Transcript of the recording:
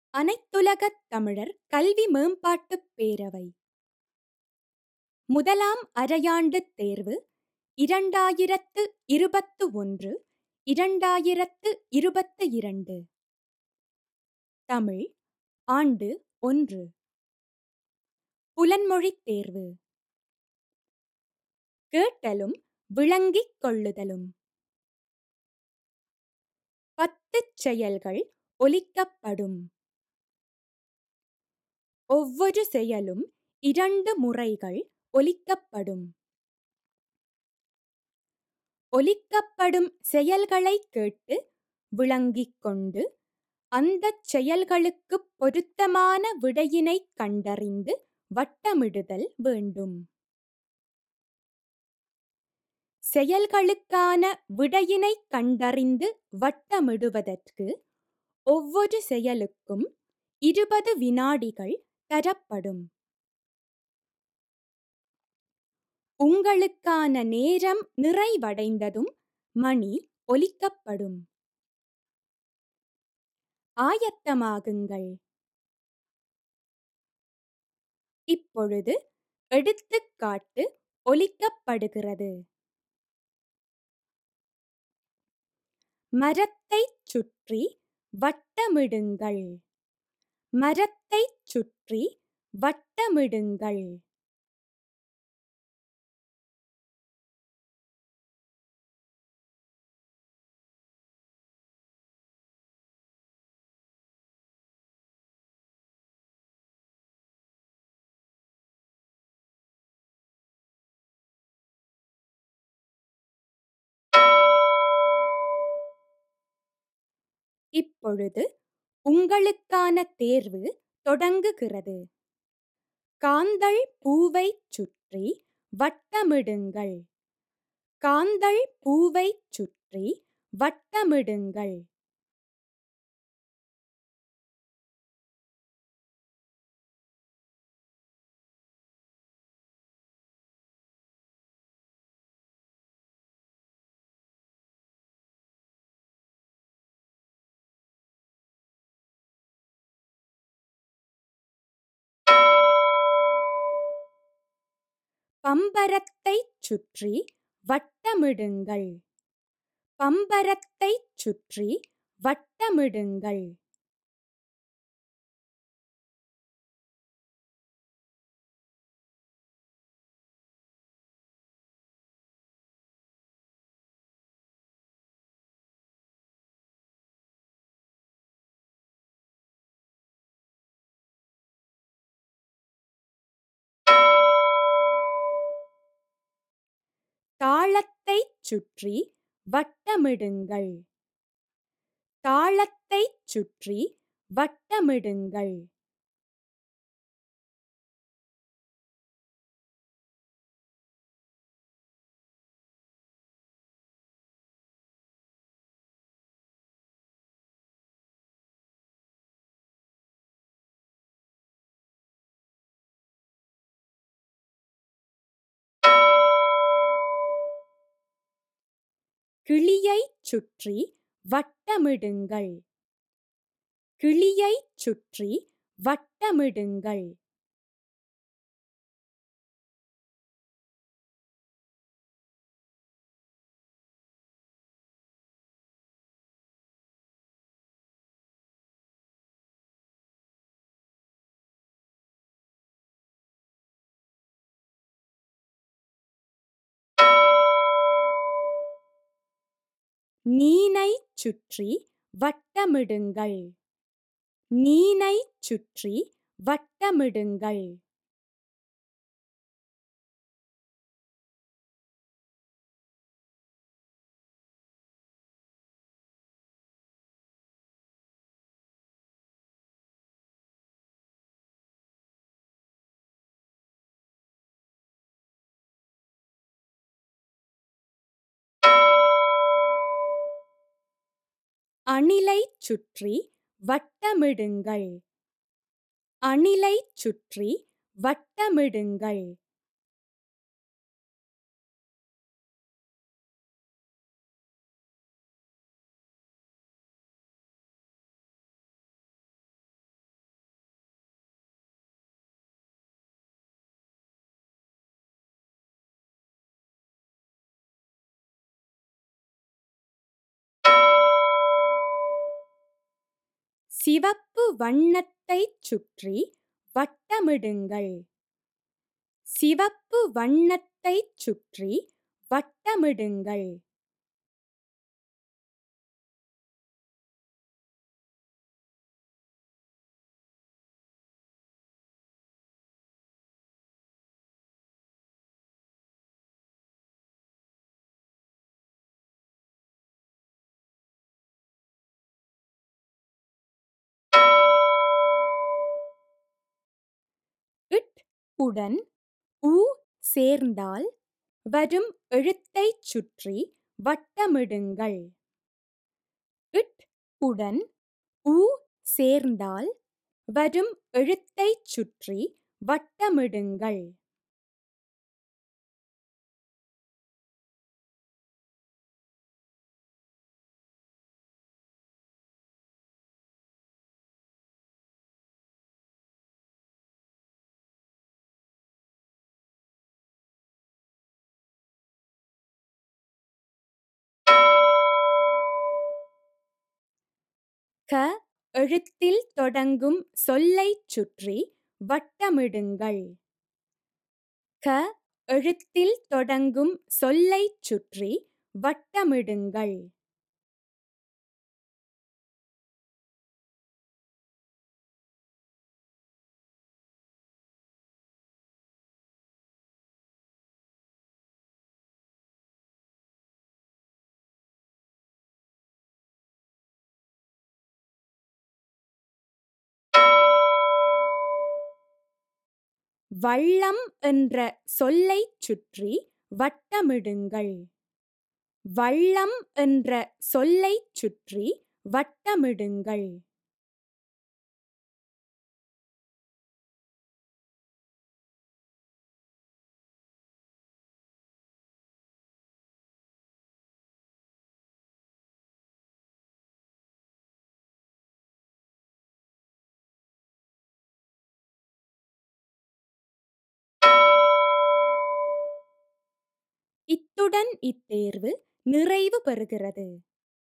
அனைத்துலகத் தமிழர் கல்வி மேம்பாட்டுப் பேரவை முதலாம் அரையாண்டுத் தேர்வு இரண்டாயிரத்து இருபத்து ஒன்று இரண்டாயிரத்து இருபத்து இரண்டு தமிழ் ஆண்டு ஒன்று புலன்மொழித் தேர்வு கேட்டலும் விளங்கிக் கொள்ளுதலும் பத்துச் செயல்கள் ஒலிக்கப்படும் ஒவ்வொரு செயலும் இரண்டு முறைகள் ஒலிக்கப்படும் ஒலிக்கப்படும் செயல்களைக் கேட்டு விளங்கிக் கொண்டு அந்தச் செயல்களுக்குப் பொருத்தமான விடையினைக் கண்டறிந்து வட்டமிடுதல் வேண்டும் செயல்களுக்கான விடையினைக் கண்டறிந்து வட்டமிடுவதற்கு ஒவ்வொரு செயலுக்கும் இருபது வினாடிகள் தரப்படும் உங்களுக்கான நேரம் நிறைவடைந்ததும் மணி ஒலிக்கப்படும் ஆயத்தமாகுங்கள் இப்பொழுது எடுத்துக்காட்டு ஒலிக்கப்படுகிறது மரத்தைச் சுற்றி வட்டமிடுங்கள் மரத்தைச் சுற்றி வட்டமிடுங்கள் இப்பொழுது உங்களுக்கான தேர்வு தொடங்குகிறது காந்தள் பூவைச் சுற்றி வட்டமிடுங்கள் காந்தள் பூவைச் சுற்றி வட்டமிடுங்கள் பம்பரத்தைச் சுற்றி வட்டமிடுங்கள் பம்பரத்தைச் சுற்றி வட்டமிடுங்கள் தாளத்தைச் சுற்றி வட்டமிடுங்கள் தாளத்தைச் சுற்றி வட்டமிடுங்கள் கிளியைச் சுற்றி வட்டமிடுங்கள் கிளியைச் சுற்றி வட்டமிடுங்கள் மீனைச் சுற்றி வட்டமிடுங்கள் மீனைச் சுற்றி வட்டமிடுங்கள் அணிலைச் சுற்றி வட்டமிடுங்கள் அணிலைச் சுற்றி வட்டமிடுங்கள் சிவப்பு வண்ணத்தைச் சுற்றி வட்டமிடுங்கள் சிவப்பு வண்ணத்தைச் சுற்றி வட்டமிடுங்கள் இட் உடன் ஊ சேர்ந்தால் வரும் எழுத்தைச் சுற்றி வட்டமிடுங்கள் இட் உடன் ஊ சேர்ந்தால் வரும் எழுத்தைச் சுற்றி வட்டமிடுங்கள் க எழுத்தில் தொடங்கும் சொல்லைச் சுற்றி வட்டமிடுங்கள் க எழுத்தில் தொடங்கும் சொல்லைச் சுற்றி வட்டமிடுங்கள் வள்ளம் என்ற சொல்லைச் சுற்றி வட்டமிடுங்கள் வள்ளம் என்ற சொல்லைச் சுற்றி வட்டமிடுங்கள் இத்துடன் இத்தேர்வு நிறைவு பெறுகிறது